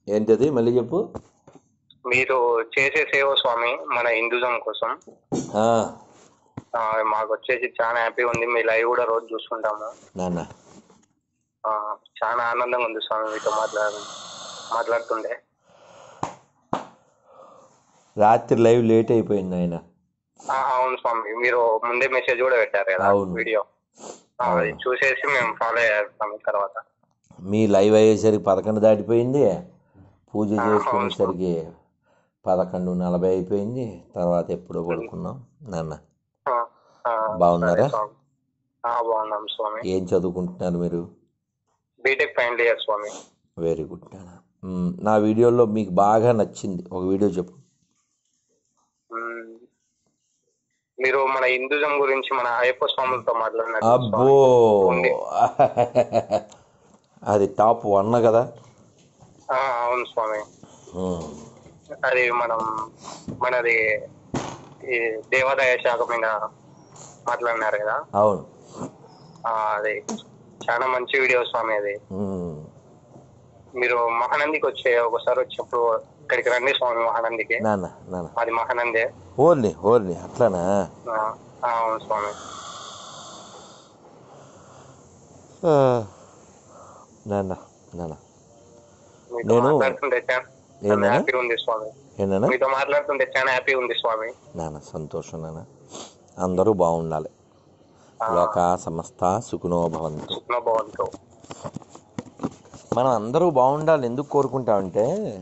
ఏంటది మళ్ళీ చెప్పు మీరు చేసే సేవ స్వామి మన హిందూజం కోసం ఆ, ఆ, మాకు వచ్చేసి చాలా హ్యాపీగా ఉంది మీ లైవ్ కూడా రోజు చూసుకుంటాము నాన్న ఆ, చాలా ఆనందంగా ఉంది స్వామి మీతో మాట్లాడ మాట్లాడుతుండే రాత్రి లైవ్ లేట్ అయిపోయింది ఆయన ఆ, అవును స్వామి మీరు ముందే మెసేజ్ కూడా పెట్టారు కదా అవును. వీడియో ఆ, అది చూసేసి మేము ఫాలో అయ్యారు స్వామి తర్వాత మీ లైవ్ అయ్యేసరికి పదకొండు దాటిపోయింది పూజ చేసుకునేసరికి పదకొండు నలభై అయిపోయింది తర్వాత ఎప్పుడో పడుకున్నాం నాన్న ఆ, ఆ, బాగున్నారా? సరే స్వామి. ఆ, బాగున్నాం స్వామి ఏం చదువుకుంటున్నారు మీరు బీటెక్ ఫైనల్ ఇయర్ స్వామి వెరీ గుడ్ నాన్న మ్, నా వీడియోలో మీకు బాగా నచ్చింది ఒక వీడియో చెప్పు మ్మ్. మీరు మన హిందూజం గురించి మన అయ్యప్ప స్వాములతో మాట్లాడినట్టు అబ్బో ఉంది. అది టాప్ వన్ కదా ఆ, అవును స్వామి మ్, అది మనం మనది ఈ దేవాదాయ శాఖ మీద మాట్లాడినారు కదా అవును ఆ, అది చాలా మంచి వీడియో స్వామి అది మ్, మీరు మహానందికి వచ్చే ఒకసారి వచ్చినప్పుడు ఇక్కడికి రండి స్వామి మహానందికి నాన్న నాన్న అది మహానందే ఓర్ని ఓర్ని అట్లానా ఆ, ఆ, అవును స్వామి ఆ, నాన్న నాన్న మీతో నేను- మాట్లాడుతుంటే చాలా ఏనా? హ్యాపీగా ఉంది స్వామి ఏంటన్నా మీతో మాట్లాడుతుంటే చాలా హ్యాపీగా ఉంది స్వామి నాన్న సంతోషం నాన్న అందరూ బాగుండాలి లోక సమస్త సుఖనో భవంతు సుఖ్న భవంతు మనం అందరూ బాగుండాలి ఎందుకు కోరుకుంటామంటే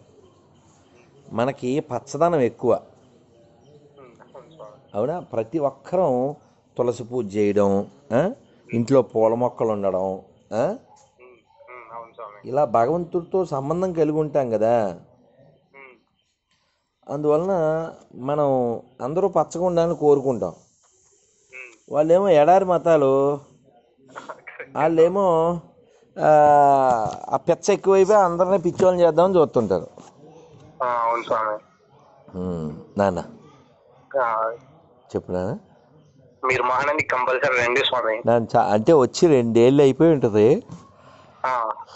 మనకి పచ్చదనం ఎక్కువ అవును స్వామి అవునా ప్రతి ఒక్కరం తులసి పూజ చేయడం ఆ? ఇంట్లో పూల మొక్కలు ఉండడం ఆ? ఉమ్, ఉమ్, అవును స్వామి ఇలా భగవంతుడితో సంబంధం కలిగి ఉంటాం కదా ఉమ్, అందువలన మనం అందరూ పచ్చగా ఉండాలని కోరుకుంటాం ఉమ్, వాళ్ళేమో ఎడారి మతాలు వాళ్ళేమో ఆ, ఆ పెచ్చ ఎక్కువైపోయి అందరినీ పిచ్చోళ్ళని చేద్దామని చూస్తుంటారు ఆ, అవును స్వామి ఉమ్, నాన్న ఆ, చెప్పు నాన్న మీరు మహానంది కంపల్సరీ రండి స్వామి నాన్న చా అంటే వచ్చి రెండేళ్ళు అయిపోయి ఉంటుంది ఆ,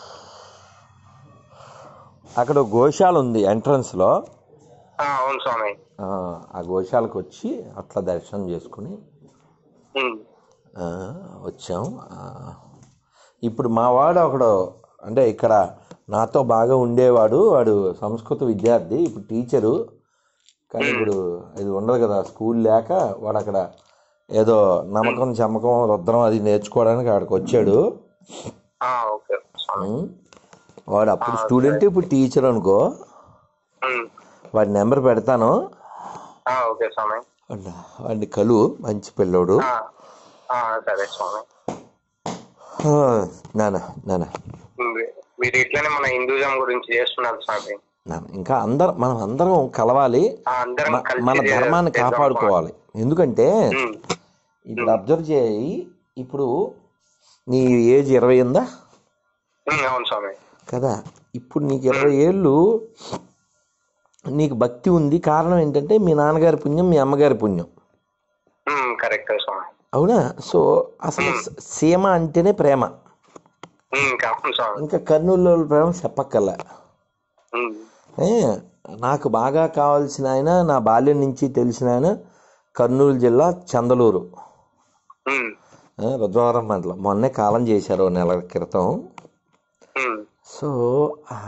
అక్కడ ఒక గోశాల ఉంది ఎంట్రన్స్లో ఆ, అవును స్వామి ఆ, ఆ గోశాలకు వచ్చి అట్లా దర్శనం చేసుకుని ఉమ్, ఆ, వచ్చాం ఆ, ఇప్పుడు మా వాడు ఒకడు అంటే ఇక్కడ నాతో బాగా ఉండేవాడు వాడు సంస్కృత విద్యార్థి ఇప్పుడు టీచరు కానీ ఇప్పుడు ఇది ఉండదు కదా స్కూల్ లేక వాడు అక్కడ ఏదో నమ్మకం చమ్మకం రుద్రం అది నేర్చుకోవడానికి అక్కడికి వచ్చాడు ఆ, ఓకే స్వామి ఉం. వాడు అప్పుడు స్టూడెంట్ ఇప్పుడు టీచర్ అనుకో ఉమ్, వాడి నెంబర్ పెడతాను ఆ, ఓకే స్వామి వాడిని- వాడిని కలు మంచి పిల్లోడు ఆ, ఆ, సరే స్వామి ఆ, నాన్న నాన్న ఉమ్, మీరు ఇట్లనే మన హిందూజం గురించి చేస్తున్నారు స్వామి నాన్న ఇంకా అందరం మనం అందరం కలవాలి ఆ, అందరం మ- కలిసి మన చే- ధర్మాన్ని చేద్దాం కాపాడుకోవాలి ఎందుకంటే ఉమ్, ఇప్పుడు అబ్జర్వ్ చేయి ఇప్పుడు నీ ఏజ్ ఇరవై ఉందా ఉమ్, అవును స్వామి కదా ఇప్పుడు నీకు ఇరవై ఏళ్ళు నీకు భక్తి ఉంది కారణం ఏంటంటే మీ నాన్నగారి పుణ్యం మీ అమ్మగారి పుణ్యం ఉమ్, కరెక్ట్ స్వామి అవునా సో అసలు స- సీమ అంటేనే ప్రేమ ఉమ్, అవును స్వామి ఇంకా కర్నూలు ప్రేమ చెప్పక్కర్లే ఉమ్, ఏ, నాకు బాగా కావాల్సిన ఆయన నా బాల్యం నుంచి తెలిసిన ఆయన కర్నూలు జిల్లా చందలూరు ఉమ్, ఏ, రుద్రవరం మండలం మొన్నే కాలం చేశారు ఓ నెల క్రితం ఉమ్, సో ఆ,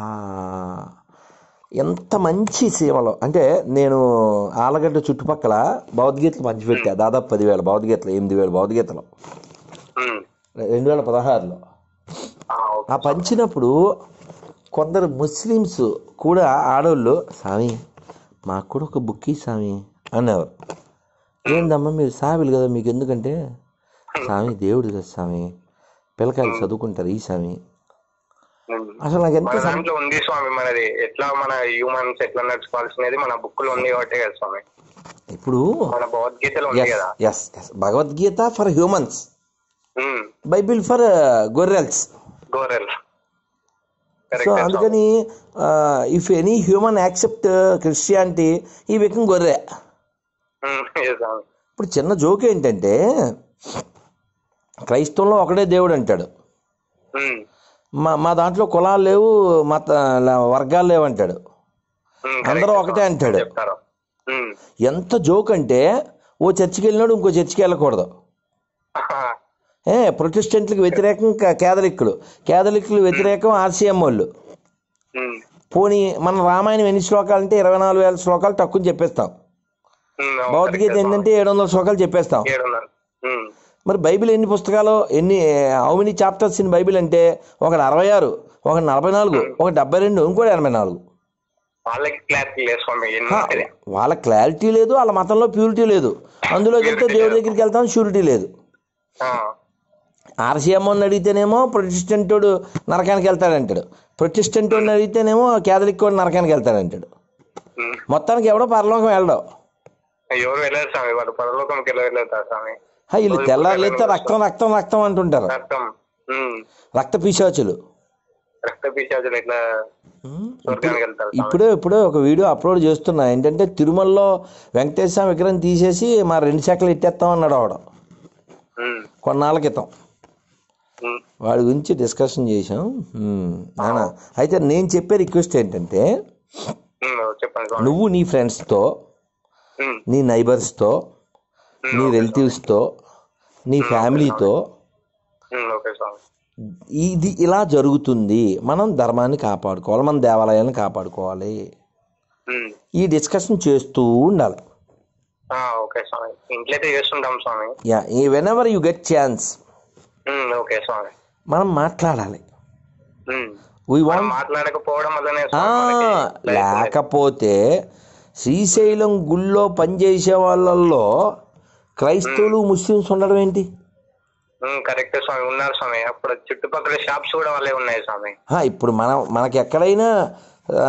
ఎంత మంచి సీమలో అంటే నేను ఆలగడ్డ చుట్టుపక్కల భగవద్గీతలు పంచిపెట్టా దాదాపు పదివేల భగవద్గీతలు ఎనిమిది వేల భగవద్గీతలు ఉమ్, రెండు వేల పదహారులో ఆ, ఓకే ఆ పంచినప్పుడు కొందరు ముస్లిమ్స్ కూడా ఆడవాళ్ళు స్వామి మాకు కూడా ఒక బుక్ ఇయ్యి స్వామి అనేవారు ఏందమ్మా మీరు సావిలు కదా మీకు ఎందుకంటే స్వామి దేవుడు కదా స్వామి పిల్లకాయలు చదువుకుంటారు ఈ స్వామి ఉమ్. అసలు నాకు ఎంత మన దాంట్లో ఉంది స్వామి మనది ఎట్లా మన హ్యూమన్స్ ఎట్లా నడుచుకోవాల్సినది మన బుక్ లో ఉంది కాబట్టి కదా స్వామి ఇప్పుడు మన భగవద్గీతలో ఉంది ఎస్ కదా yes yes Bhagavad Gita for humans um, Bible for గొర్రెల్స్ గోరెల్ సో కరెక్ట్ అందుకని if any human accept Christianity ఈ బికమ్ గొర్రె స్వామి ఇప్పుడు చిన్న జోక్ ఏంటంటే క్రైస్తవంలో ఒకడే దేవుడు అంటాడు ఉమ్, మా మా దాంట్లో కులాలు లేవు మత ల- వర్గాలు లేవు అంటాడు ఉమ్, అందరూ correct ఒకటే స్వామి. అంటాడు చెప్తారు ఉమ్. ఎంత జోక్ అంటే ఓ చర్చికి వెళ్ళినాడు ఇంకో చర్చికి వెళ్ళకూడదు ఏ ప్రొటెస్టెంట్లకు వ్యతిరేకం క- కేథలిక్కులు కేథలిక్కులు వ్యతిరేకం ఆర్సీఎం వాళ్ళు ఉమ్. పోనీ మన రామాయణం ఎన్ని శ్లోకాలు అంటే ఇరవై నాలుగు వేల శ్లోకాలు తక్కువ చెప్పేస్తాం ఉమ్, అవును, భగవద్గీత correct స్వామి. ఏంటంటే ఏడు వందల శ్లోకాలు చెప్పేస్తాం ఏడున్నర ఉమ్. మరి బైబిల్ ఎన్ని పుస్తకాలు ఎన్ని how many chapters in Bible అంటే ఒకటి అరవై ఆరు ఒకటి నలభై నాలుగు ఒకటి డెబ్బై రెండు ఇంకోటి ఎనభై నాలుగు వాళ్ళకి క్లారిటీ లేదు స్వామి ఎన్ని హా, ఉంటుంది? వాళ్ళ క్లారిటీ లేదు వాళ్ళ మతంలో ప్యూరిటీ లేదు అందులోకి వెళ్తే దేవుడి దగ్గరికి వెళ్తాం షూరిటీ లేదు ఆ, ఆర్సీఎం అని అడిగితేనేమో ప్రొటెస్టెంటోడు నరకానికి వెళ్తాడంటాడు ప్రొటెస్టెంట్ అని అడిగితేనేమో క్యాథలిక్ వాడు నరకానికి వెళ్తాడంటాడు ఉమ్. మొత్తానికి ఎవడో పరలోకం వెళ్ళడం ఎవరు వెళ్ళారు స్వామి వాళ్ళు పరలోకంకి ఎలా వెళ్తారు స్వామి హా, వీళ్ళు తెల్లారులేస్తే రక్తం రక్తం రక్తం అంటుంటారు రక్తం ఉమ్. రక్త పిశాచులు రక్త పిశాచులు ఎట్లా స్వర్గానికి వెళ్తారు స్వామి? ఇప్పుడే ఇప్పుడే ఒక వీడియో అప్లోడ్ చేస్తున్నా ఏంటంటే తిరుమలలో వెంకటేశ్వర స్వామి విగ్రహం తీసేసి మా రెండు శాఖలు ఎట్టేస్తాం అన్నాడు ఆవిడ ఉమ్. కొన్నాళ్ళ క్రితం ఉమ్. వాడి గురించి డిస్కషన్ చేసాం ఉమ్, నాన్న అయితే నేను చెప్పే రిక్వెస్ట్ ఏంటంటే ఉమ్, చెప్పండి స్వామి నువ్వు నీ ఫ్రెండ్స్తో ఉమ్. నీ నైబర్స్తో నీ రిలేటివ్స్తో నీ ఫ్యామిలీతో ఉమ్, ఓకే స్వామి ఇది ఇలా జరుగుతుంది మనం ధర్మాన్ని కాపాడుకోవాలి మన దేవాలయాన్ని కాపాడుకోవాలి ఉమ్. ఈ డిస్కషన్ చేస్తూ ఉండాలి ఆ, ఓకే స్వామి ఇంట్లో అయితే చేస్తుంటాం స్వామి యా ఈ whenever you get chance um, okay స్వామి మనం మాట్లాడాలి ఉమ్. వీ మనం వాంట్ మాట్లాడకపోవడం వల్లనే స్వామి మనకి life ఉంది. లేకపోతే శ్రీశైలం గుళ్ళో పనిచేసే వాళ్ళల్లో క్రైస్తవులు ముస్లిమ్స్ ఉండడం ఏంటి ఉమ్, కరెక్ట్ స్వామి ఉన్నారు స్వామి అప్పుడు చుట్టుపక్కల షాప్స్ కూడా వాళ్ళే ఉన్నాయి స్వామి ఆ, ఇప్పుడు మనం మనకి ఎక్కడైనా ఆ,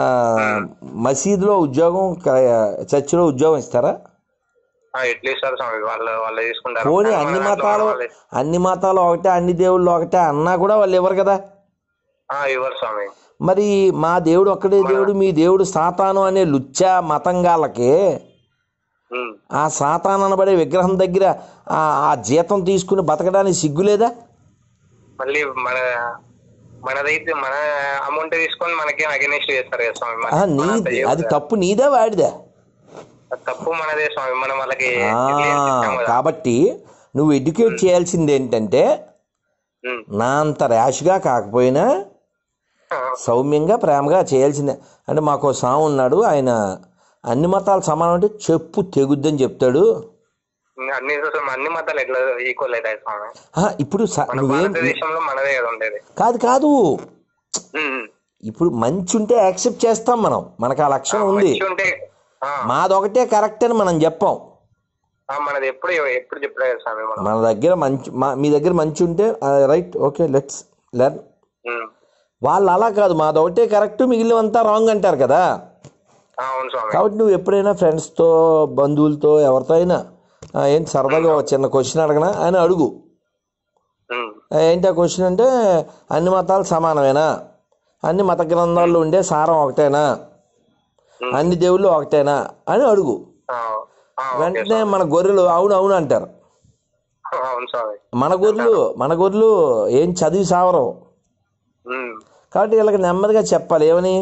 మసీదులో ఉద్యోగం క- చర్చిలో ఉద్యోగం ఇస్తారా ఆ, ఎట్లా ఇస్తారు స్వామి వాళ్ళు వాళ్ళు తీసుకుంటారు పోనీ కానీ అన్ని మన దాంట్లో మతాలు వాళ్ళే- అన్ని మతాలు ఒకటే అన్ని దేవుళ్ళు ఒకటే అన్నా కూడా వాళ్ళు ఇవ్వరు కదా ఆ, ఇవ్వరు స్వామి మరి మా దేవుడు ఒక్కడే దేవుడు మీ దేవుడు సాతాను అనే లుచ్చా మతంగాళ్ళకి ఉమ్. ఆ సాతాన్ అనబడే విగ్రహం దగ్గర ఆ ఆ జీతం తీసుకుని బతకడానికి సిగ్గులేదా మళ్ళీ మన మనదైతే మన అమౌంట్ తీసుకొని మనకేం అగెనిస్ట్ చేస్తారు కదా స్వామి ఆ, మన- మన అంత నీది చేయరు అది కదా. తప్పు నీదే వాడిదా అది తప్పు మనదే స్వామి మనం వాళ్ళకి ఆ, క్లియర్ చేస్తాం కదా. కాబట్టి నువ్వు ఎడ్యుకేట్ చేయాల్సింది ఏంటంటే ఉమ్. నా అంత ర్యాష్గా కాకపోయినా ఆ, సౌమ్యంగా ప్రేమగా చేయాల్సిందే అంటే మాకు ఓ సాము ఉన్నాడు ఆయన అన్ని మతాలు సమానం అంటే చెప్పు తెగుద్దని చెప్తాడు అన్ని అన్ని మతాలు ఎట్లా ఈక్వల్ అవుతాయి స్వామి ఆ, ఇప్పుడు స- మన నువ్వేం భారతదేశంలో మనదే కదా ఉండేది కాదు కాదు ఉమ్. ఇప్పుడు మంచి ఉంటే యాక్సెప్ట్ చేస్తాం మనం మనకు ఆ లక్షణం ఉంది మంచి ఉంటే ఆ, మాదొకటే కరెక్ట్ అని మనం చెప్పాం ఆ, మనది ఎప్పుడు ఎప్పుడు చెప్పలేదు స్వామి మనం మన దగ్గర మంచి మా- మీ దగ్గర మంచి ఉంటే right okay let's learn um. వాళ్ళు అలా కాదు మాదొకటే కరెక్ట్ మిగిలినంతా రాంగ్ అంటారు కదా ఆ, అవును స్వామి కాబట్టి నువ్వు ఎప్పుడైనా ఫ్రెండ్స్తో బంధువులతో ఎవరితో అయినా "ఆ, ఏంటి సరదాగా ఒక చిన్న క్వశ్చన్ అడగనా అని అడుగు ఉమ్. "ఆ, ఏంటి ఆ క్వశ్చన్ అంటే అన్ని మతాలు సమానమేనా అన్ని మత గ్రంథాల్లో ఉండే సారం ఒకటేనా అన్ని దేవుళ్ళు ఒకటేనా అని అడుగు ఆ, ఆ, ఓకే వెంటనే మన గొర్రెలు అవును అవును అంటారు ఆ, అవును స్వామి మన గొర్రెలు మన గొర్రెలు ఏం చదివి సావరం ఉమ్. కాబట్టి వీళ్ళకి నెమ్మదిగా చెప్పాలి ఏమని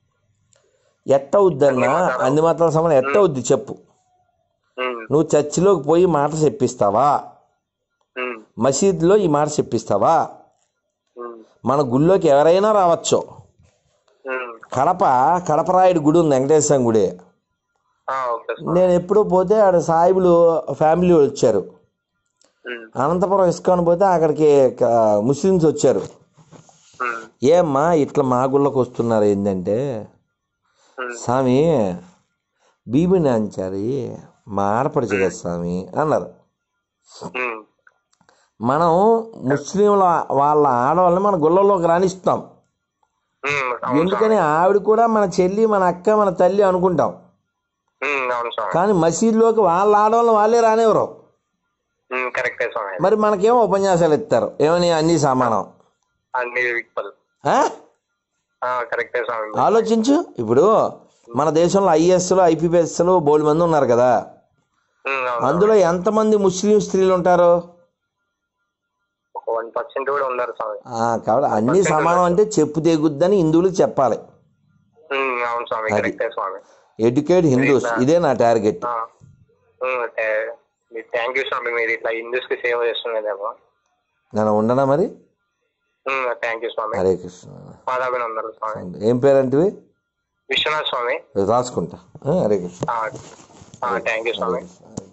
ఎట్ట అవుద్దన్నా అన్ని మతాల సమానం ఎట్ట అవుద్ది చెప్పు ఉమ్. నువ్వు చర్చిలోకి పోయి మాట చెప్పిస్తావా ఉమ్. మసీదులో ఈ మాట చెప్పిస్తావా ఉమ్. మన గుళ్ళోకి ఎవరైనా రావచ్చు ఉమ్. కడప కడపరాయుడు గుడి ఉంది వెంకటేశ్వర గుడి ఆ, ఓకే స్వామి నేను ఎప్పుడూ పోతే ఆడ సాయిబులు ఫ్యామిలీ వచ్చారు ఉమ్. అనంతపురం ఇస్కాన్ పోతే అక్కడికి క- ముస్లిమ్స్ వచ్చారు ఉమ్. ఏమ్మా ఇట్లా మా గుళ్ళకి వస్తున్నారు ఏంటంటే ఉమ్. స్వామి బీబీ నాంచారి మా ఆడపడిచి కదా స్వామి అన్నారు ఉమ్. మనం ముస్లింల వాళ్ళ ఆడవాళ్ళని మన గుళ్ళలోకి రాణిస్తాం ఉమ్. అవును ఎందుకని ఆవిడ కూడా మన చెల్లి మన అక్క మన తల్లి అనుకుంటాం ఉమ్. అవును స్వామి కానీ మసీదులోకి వాళ్ళ ఆడవాళ్ళని వాళ్ళే రానివ్వరు ఉమ్. కరెక్టే స్వామి మరి మనకేమో ఉపన్యాసాలు ఇస్తారు ఏమని అన్ని సమానం అన్ని ఈక్వల్ ఆ? ఆ, కరెక్టే స్వామి ఆలోచించు ఇప్పుడు మన దేశంలో ఐఎస్లు ఐపీఎస్లు బోల్డ్ మంది ఉన్నారు కదా ఉమ్. అవును అందులో ఎంతమంది ముస్లిం స్త్రీలు ఉంటారు వన్ పర్సెంట్ కూడా ఉండరు స్వామి ఆ, కాబట్టి అన్ని సమానం అంటే చెప్పు తెగుద్దని హిందువులకు చెప్పాలి ఉమ్, అవును స్వామి కరెక్టే స్వామి ఎడ్యుకేట్ హిందూస్ ఇదే నా టార్గెట్ థ్యాంక్ యూ స్వామి మీరు ఇట్లా హిందూస్ కి సేవ చేస్తున్నదేమో నేను ఉండనా మరి థ్యాంక్ యూ స్వామి హరే కృష్ణ పాదాభినందనలు స్వామి ఏం పేరంటివి విశ్వనాథ్ స్వామి రాసుకుంటా ఆ, హరే కృష్ణ థ్యాంక్ యూ స్వామి హరే